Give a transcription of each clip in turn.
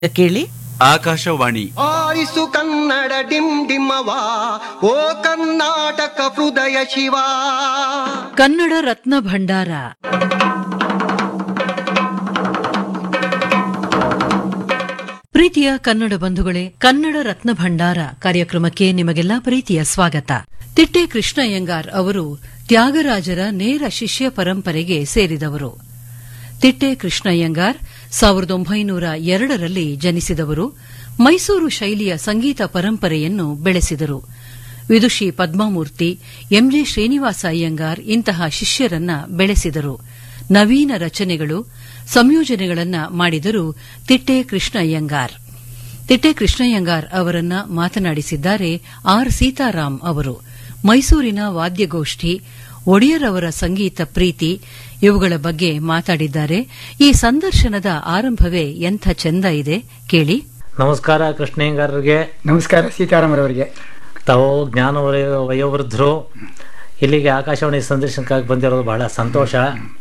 ಕೇಳಿ ಆಕಾಶವಾಣಿ ಆರಿಸು ಕನ್ನಡ ಡಿಮ್ ಡಿಮ್ಮವ ಓ ಕರ್ನಾಟಕ ಹೃದಯ ಶಿವ ಕನ್ನಡ ರತ್ನ ಭಂಡಾರ ಪ್ರೀತಿಯ ಕನ್ನಡ ಬಂಧುಗಳೇ ಕನ್ನಡ ರತ್ನ ಭಂಡಾರ ಕಾರ್ಯಕ್ರಮಕ್ಕೆ ನಿಮಗೆಲ್ಲ ಪ್ರೀತಿಯ ಸ್ವಾಗತ ತಿಟ್ಟೆ ಕೃಷ್ಣಯ್ಯಂಗಾರ್ ಅವರು ತ್ಯಾಗರಾಜರ ನೇರ ಶಿಷ್ಯ ಪರಂಪರೆಗೆ ಸೇರಿದವರು ತಿಟ್ಟೆ ಕೃಷ್ಣಯ್ಯಂಗಾರ್ ಸಾವಿರದ ಒಂಬೈನೂರ ಎರಡರಲ್ಲಿ ಜನಿಸಿದವರು ಮೈಸೂರು ಶೈಲಿಯ ಸಂಗೀತ ಪರಂಪರೆಯನ್ನು ಬೆಳೆಸಿದರು ವಿದುಷಿ ಪದ್ಮಾಮೂರ್ತಿ ಎಂಜೆ ಶ್ರೀನಿವಾಸ ಅಯ್ಯಂಗಾರ್ ಇಂತಹ ಶಿಷ್ಯರನ್ನ ಬೆಳೆಸಿದರು ನವೀನ ರಚನೆಗಳು ಸಂಯೋಜನೆಗಳನ್ನ ಮಾಡಿದರು ತಿಟ್ಟೆ ಕೃಷ್ಣಯ್ಯಂಗಾರ್ ತಿಟ್ಟೆ ಕೃಷ್ಣಯ್ಯಂಗಾರ್ ಅವರನ್ನ ಮಾತನಾಡಿಸಿದ್ದಾರೆ ಆರ್ ಸೀತಾರಾಮ್ ಅವರು ಮೈಸೂರಿನ ವಾದ್ಯಗೋಷ್ಠಿ ಒಡೆಯರ್ ಅವರ ಸಂಗೀತ ಪ್ರೀತಿ ಇವುಗಳ ಬಗ್ಗೆ ಮಾತಾಡಿದ್ದಾರೆ ಈ ಸಂದರ್ಶನದ ಆರಂಭವೇ ಎಂಥ ಚೆಂದ ಇದೆ ಕೇಳಿ ನಮಸ್ಕಾರ ಕೃಷ್ಣಯ್ಯಂಗಾರರಿಗೆ ನಮಸ್ಕಾರ ಸೀತಾರಾಮರವರಿಗೆ ತಾವು ಜ್ಞಾನ ವಯ- ವಯೋವೃದ್ಧರು ಇಲ್ಲಿಗೆ ಆಕಾಶವಾಣಿ ಸಂದರ್ಶನಕ್ಕಾಗಿ ಬಂದಿರೋದು ಬಹಳ ಸಂತೋಷ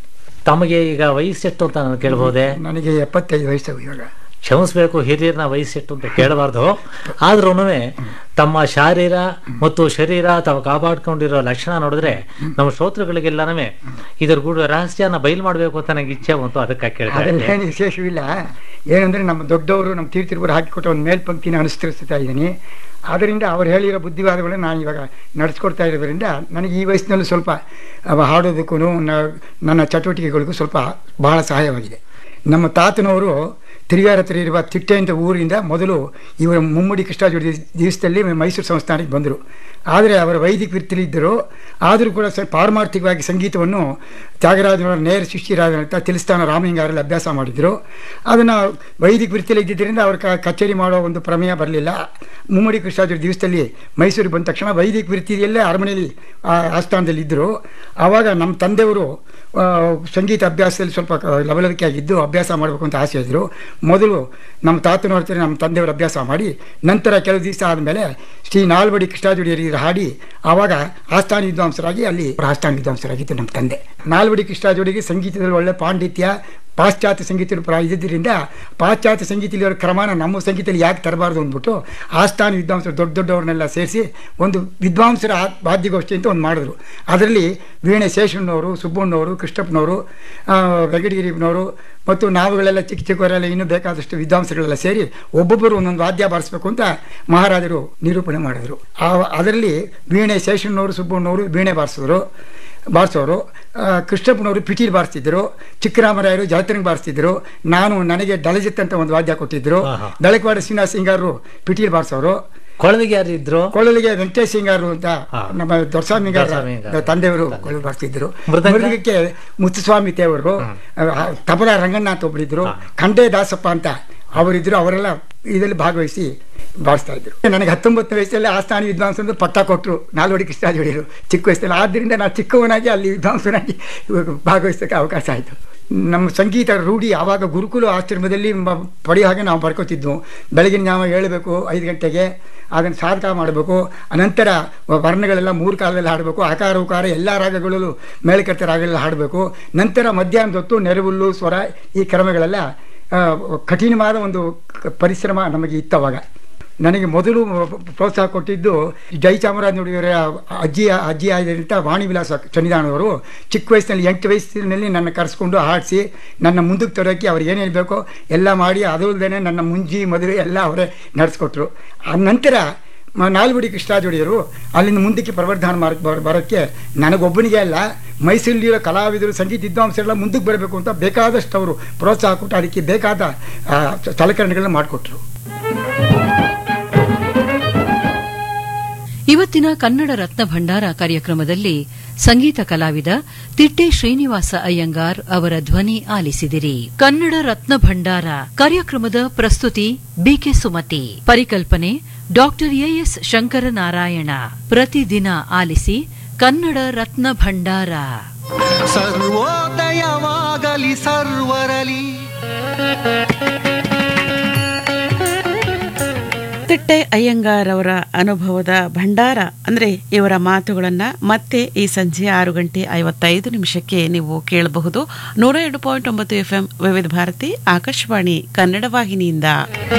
ತಮಗೆ ಈಗ ವಯಸ್ಸೆಷ್ಟು ಅಂತ ನಾನು ಕೇಳ್ಬೋದೆ ನನಗೆ ಎಪ್ಪತ್ತೈದು ವಯಸ್ಸು ಇವಾಗ ಕ್ಷಮಿಸ್ಬೇಕು ಹಿರಿಯರನ್ನ ವಯಸ್ಸೆಟ್ಟು ಅಂತ ಕೇಳಬಾರ್ದು ಆದ್ರೂ ತಮ್ಮ ಶಾರೀರ ಮತ್ತು ಶರೀರ ತಾವು ಕಾಪಾಡ್ಕೊಂಡಿರೋ ಲಕ್ಷಣ ನೋಡಿದ್ರೆ ನಮ್ಮ ಶ್ರೋತೃಗಳಿಗೆಲ್ಲನೂ ಇದ್ರ ಕೂಡ ರಹಸ್ಯನ ಬಯಲು ಮಾಡಬೇಕು ಅಂತ ನನಗೆ ಇಚ್ಛೆ ಬಂತು ಅದಕ್ಕೆ ಕೇಳ್ತಾ ಅದರಲ್ಲಿ ಇದ್ದೆ. ಏನು ವಿಶೇಷವಿಲ್ಲ ಏನಂದ್ರೆ ನಮ್ಮ ದೊಡ್ಡವರು ನಮ್ಮ ತೀರ್ಥಿರುವರು ಹಾಕಿಕೊಟ್ಟ ಒಂದು ಮೇಲ್ಪಂಕ್ತಿನ ಅನುಸರಿಸ್ತಾ ಇದ್ದೀನಿ ಆದ್ದರಿಂದ ಅವ್ರು ಹೇಳಿರೋ ಬುದ್ಧಿವಾದಗಳನ್ನ ನಾನು ಇವಾಗ ನಡೆಸ್ಕೊಡ್ತಾ ಇರೋದ್ರಿಂದ ನನಗೆ ಈ ವಯಸ್ಸಿನಲ್ಲೂ ಸ್ವಲ್ಪ ಅವ ಹಾಡೋದಕ್ಕೂ ನ- ನನ್ನ ಚಟುವಟಿಕೆಗಳಿಗೂ ಸ್ವಲ್ಪ ಬಹಳ ಸಹಾಯವಾಗಿದೆ ನಮ್ಮ ತಾತನವರು ತಿರುಗಾರ ಹತ್ರ ಇರುವ ತಿಟ್ಟೆ ಅಂತ ಊರಿಂದ ಮೊದಲು ಇವರ ಮುಮ್ಮಡಿ ಕೃಷ್ಣಾಜೋಡಿ ದಿವಸದಲ್ಲಿ ಮೈಸೂರು ಸಂಸ್ಥಾನಕ್ಕೆ ಬಂದರು ಆದರೆ ಅವರ ವೈದಿಕ ವೃತ್ತಿಲಿದ್ದರು ಆದರೂ ಕೂಡ ಸ್ವಲ್ಪ ಪಾರಮಾರ್ಥಿಕವಾಗಿ ಸಂಗೀತವನ್ನು ತ್ಯಾಗರಾಜನವರ ನೇರ ಶಿಷ್ಯರಾದಂಥ ತಿಲಿಸ್ತಾನ ರಾಮಲಿಂಗಾರಲ್ಲಿ ಅಭ್ಯಾಸ ಮಾಡಿದರು ಅದನ್ನು ವೈದಿಕ ವೃತ್ತಿಯಲ್ಲಿ ಇದ್ದಿದ್ದರಿಂದ ಅವ್ರ ಕ- ಕಚೇರಿ ಮಾಡೋ ಒಂದು ಪ್ರಮೇಯ ಬರಲಿಲ್ಲ ಮುಮ್ಮಡಿ ಕೃಷ್ಣಾಜೋಡಿ ದಿವಸದಲ್ಲಿ ಮೈಸೂರಿಗೆ ಬಂದ ತಕ್ಷಣ ವೈದಿಕ ವೃತ್ತಿಯಲ್ಲೇ ಅರಮನೆಯಲ್ಲಿ ಆ ಆಸ್ಥಾನದಲ್ಲಿ ಇದ್ದರು ಆವಾಗ ನಮ್ಮ ತಂದೆಯವರು ಆ, ಸಂಗೀತ ಅಭ್ಯಾಸದಲ್ಲಿ ಸ್ವಲ್ಪ ಕ- ಲವಲವಿಕೆ ಆಗಿದ್ದು ಅಭ್ಯಾಸ ಮಾಡಬೇಕು ಅಂತ ಆಸೆ ಇದ್ದರು ಮೊದಲು ನಮ್ಮ ತಾತನವ್ರ ಹತ್ರ ನಮ್ಮ ತಂದೆಯವರು ಅಭ್ಯಾಸ ಮಾಡಿ ನಂತರ ಕೆಲವು ದಿವಸ ಆದಮೇಲೆ ಶ್ರೀ ನಾಲ್ವಡಿ ಕೃಷ್ಣಾಜೋಡಿಯರಿಗೆ ಹಾಡಿ ಆವಾಗ ಆಸ್ಥಾನ ವಿದ್ವಾಂಸರಾಗಿ ಅಲ್ಲಿ ಆಸ್ಥಾನ ವಿದ್ವಾಂಸರಾಗಿದ್ದು ನಮ್ಮ ತಂದೆ ನಾಲ್ವಡಿ ಕೃಷ್ಣಾಜೋಡಿಗೆ ಸಂಗೀತದಲ್ಲಿ ಒಳ್ಳೆ ಪಾಂಡಿತ್ಯ ಪಾಶ್ಚಾತ್ಯ ಸಂಗೀತ ಪ್ರ ಇದ್ದಿದ್ದರಿಂದ ಪಾಶ್ಚಾತ್ಯ ಸಂಗೀತದಲ್ಲಿ ಕ್ರಮನ ನಮ್ಮ ಸಂಗೀತದಲ್ಲಿ ಯಾಕೆ ತರಬಾರ್ದು ಅಂದ್ಬಿಟ್ಟು ಆಸ್ಥಾನ ವಿದ್ವಾಂಸರು ದೊಡ್ಡ ದೊಡ್ಡವ್ರನ್ನೆಲ್ಲ ಸೇರಿಸಿ ಒಂದು ವಿದ್ವಾಂಸರ ಆ- ವಾದ್ಯಗೋಷ್ಠಿ ಅಂತ ಒಂದು ಮಾಡಿದ್ರು ಅದರಲ್ಲಿ ವೀಣೆ ಶೇಷಣ್ಣವರು ಸುಬ್ಬಣ್ಣವರು ಕೃಷ್ಣಪ್ಪನವರು ಆ, ವೆಂಕಟಗಿರಿನವರು ಮತ್ತು ನಾವುಗಳೆಲ್ಲ ಚಿಕ್ಕ ಚಿಕ್ಕವರೆಲ್ಲ ಇನ್ನೂ ಬೇಕಾದಷ್ಟು ವಿದ್ವಾಂಸಗಳೆಲ್ಲ ಸೇರಿ ಒಬ್ಬೊಬ್ಬರು ಒಂದೊಂದು ವಾದ್ಯ ಬಾರಿಸ್ಬೇಕು ಅಂತ ಮಹಾರಾಜರು ನಿರೂಪಣೆ ಮಾಡಿದ್ರು ಆ ಅದರಲ್ಲಿ ವೀಣೆ ಶೇಷಣ್ಣವರು ಸುಬ್ಬಣ್ಣವರು ವೀಣೆ ಬಾರಿಸಿದ್ರು ಬಾರಿಸೋರು ಆ, ಕೃಷ್ಣಪ್ಪನವರು ಪಿಟೀಲ್ ಬಾರಿಸ್ತಿದ್ರು ಚಿಕ್ಕರಾಮರಾಯರು ಜಲತರಂಗ್ ಬಾರಿಸ್ತಿದ್ರು ನಾನು ನನಗೆ ಡಲಜಿತ್ ಅಂತ ಒಂದು ವಾದ್ಯ ಕೊಟ್ಟಿದ್ರು ಆಹಾ. ದಳಕವಾಡ ಶ್ರೀನಿವಾಸ ಸಿಂಗಾರರು ಪಿಟೀಲ್ ಬಾರಿಸೋರು ಕೊಳವಿಗೆ ಯಾರು ಇದ್ರು ಕೊಳ್ಳಲಿಗೆ ವೆಂಕಟೇಶ್ ಸಿಂಗಾರು ಅಂತ ಹಾ. ನಮ್ಮ ದೊರಸ್ವಾಮಿ ದೊರೆಸ್ವಾಮಿ ಹಿಂಗಾರು. ತಂದೆಯವರು ಕೊಳಲು ಬಾರಿಸ್ತಿದ್ರು ಮೃದಂಗ? ಮೃದಂಗಕ್ಕೆ ಮುತ್ತುಸ್ವಾಮಿ ತೇವರು ತಬಲ ರಂಗಣ್ಣ ಅಂತ ಒಬ್ಬರಿದ್ರು ಹಾ. ಖಂಡೇ ದಾಸಪ್ಪ ಅಂತ ಅವರಿದ್ರು ಅವರೆಲ್ಲ ಇದರಲ್ಲಿ ಭಾಗವಹಿಸಿ ಬಾರಿಸ್ತಾ ಇದ್ರು ನನಗೆ ಹತ್ತೊಂಬತ್ತು ವಯಸ್ಸಲ್ಲಿ ಆಸ್ಥಾನ ವಿದ್ವಾಂಸರು ಪಟ್ಟ ಕೊಟ್ಟರು ನಾಲ್ವಡಿ ಕೃಷ್ಣಾಜೋಡಿರು ಚಿಕ್ಕ ವಯಸ್ಸಲ್ಲಿ ಆದ್ದರಿಂದ ನಾನು ಚಿಕ್ಕವನಾಗಿ ಅಲ್ಲಿ ವಿದ್ವಾಂಸನಾಗಿ ಇವಾಗ ಭಾಗವಹಿಸೋಕ್ಕೆ ಅವಕಾಶ ಆಯಿತು ನಮ್ಮ ಸಂಗೀತ ರೂಢಿ ಆವಾಗ ಗುರುಕುಲ ಆಶ್ರಮದಲ್ಲಿ ಮ- ಪಡೆಯೋ ಹಾಗೆ ನಾವು ಬರ್ಕೋತಿದ್ವು ಬೆಳಗಿನ ಜಾವ ಹೇಳಬೇಕು ಐದು ಗಂಟೆಗೆ ಅದನ್ನು ಸಾಧಕ ಮಾಡಬೇಕು ಅನಂತರ ವರ್ಣಗಳೆಲ್ಲ ಮೂರು ಕಾಲದಲ್ಲಿ ಹಾಡಬೇಕು ಆಕಾರ ಉಕಾರ ಎಲ್ಲ ರಾಗಗಳಲ್ಲೂ ಮೇಳಕರ್ತ ರಾಗಗಳೆಲ್ಲ ಹಾಡಬೇಕು ನಂತರ ಮಧ್ಯಾಹ್ನದ ಹೊತ್ತು ನೆರವುಲ್ಲು ಸ್ವರ ಈ ಕ್ರಮಗಳೆಲ್ಲ ಆ, ಕಠಿಣವಾದ ಒಂದು ಕ- ಪರಿಶ್ರಮ ನಮಗೆ ಇತ್ತು ಅವಾಗ ನನಗೆ ಮೊದಲು ಪ್ರೋತ್ಸಾಹ ಕೊಟ್ಟಿದ್ದು ಜಯಚಾಮರಾಜನುಡಿಯವರ ಅಜ್ಜಿ ಅಜ್ಜಿ ಆಗಿದ್ದಂಥ ವಾಣಿವಿಲಾಸ ಚನ್ನಿದಾನವರು ಚಿಕ್ಕ ವಯಸ್ಸಿನಲ್ಲಿ ಎಂಟು ವಯಸ್ಸಿನಲ್ಲಿ ನನ್ನ ಕರೆಸ್ಕೊಂಡು ಹಾಡಿಸಿ ನನ್ನ ಮುಂದಕ್ಕೆ ತರೋಕ್ಕೆ ಅವ್ರಿಗೆ ಏನೇನು ಬೇಕೋ ಎಲ್ಲ ಮಾಡಿ ಅದು ಅಲ್ಲದೆ ನನ್ನ ಮುಂಜಿ ಮದುವೆ ಎಲ್ಲ ಅವರೇ ನಡೆಸ್ಕೊಟ್ರು ಆ ನಂತರ ಮ- ನಾಲ್ವಡಿ ಕೃಷ್ಣಾಜೋಡಿಯರು ಅಲ್ಲಿಂದ ಮುಂದಕ್ಕೆ ಪ್ರವರ್ಧನ ಮಾರ್ಕ್ ಬರ ಬರೋಕ್ಕೆ ನನಗೊಬ್ಬನಿಗೆ ಅಲ್ಲ ಮೈಸೂರಿಲಿರೋ ಕಲಾವಿದರು ಸಂಗೀತ ವಿದ್ವಾಂಸರೆಲ್ಲ ಮುಂದಕ್ಕೆ ಬರಬೇಕು ಅಂತ ಬೇಕಾದಷ್ಟು ಅವರು ಪ್ರೋತ್ಸಾಹ ಕೊಟ್ಟು ಅದಕ್ಕೆ ಬೇಕಾದ ಆ, ಸಲಕರಣೆಗಳನ್ನ ಮಾಡಿಕೊಟ್ರು ಇವತ್ತಿನ ಕನ್ನಡ ರತ್ನ ಭಂಡಾರ ಕಾರ್ಯಕ್ರಮದಲ್ಲಿ ಸಂಗೀತ ಕಲಾವಿದ ತಿಟ್ಟೆ ಶ್ರೀನಿವಾಸ ಅಯ್ಯಂಗಾರ್ ಅವರ ಧ್ವನಿ ಆಲಿಸಿದಿರಿ ಕನ್ನಡ ರತ್ನ ಭಂಡಾರ ಕಾರ್ಯಕ್ರಮದ ಪ್ರಸ್ತುತಿ ಬಿಕೆ ಸುಮತಿ ಪರಿಕಲ್ಪನೆ ಡಾಕ್ಟರ್ ಎಎಸ್ ಶಂಕರನಾರಾಯಣ ಪ್ರತಿದಿನ ಆಲಿಸಿ ಕನ್ನಡ ರತ್ನ ಭಂಡಾರ ಸರ್ವೋದಯವಾಗಲಿ ಸರ್ವರಲಿ ತಿಟ್ಟೆ ಅಯ್ಯಂಗಾರ್ ಅವರ ಅನುಭವದ ಭಂಡಾರ ಅಂದ್ರೆ ಇವರ ಮಾತುಗಳನ್ನ ಮತ್ತೆ ಈ ಸಂಜೆ ಆರು ಗಂಟೆ ಐವತ್ತೈದು ನಿಮಿಷಕ್ಕೆ ನೀವು ಕೇಳಬಹುದು ನೂರ ಎರಡು ಪಾಯಿಂಟ್ ಒಂಬತ್ತು ಎಫ್ಎಂ ವಿವಿಧ ಭಾರತಿ ಆಕಾಶವಾಣಿ ಕನ್ನಡ ವಾಹಿನಿಯಿಂದ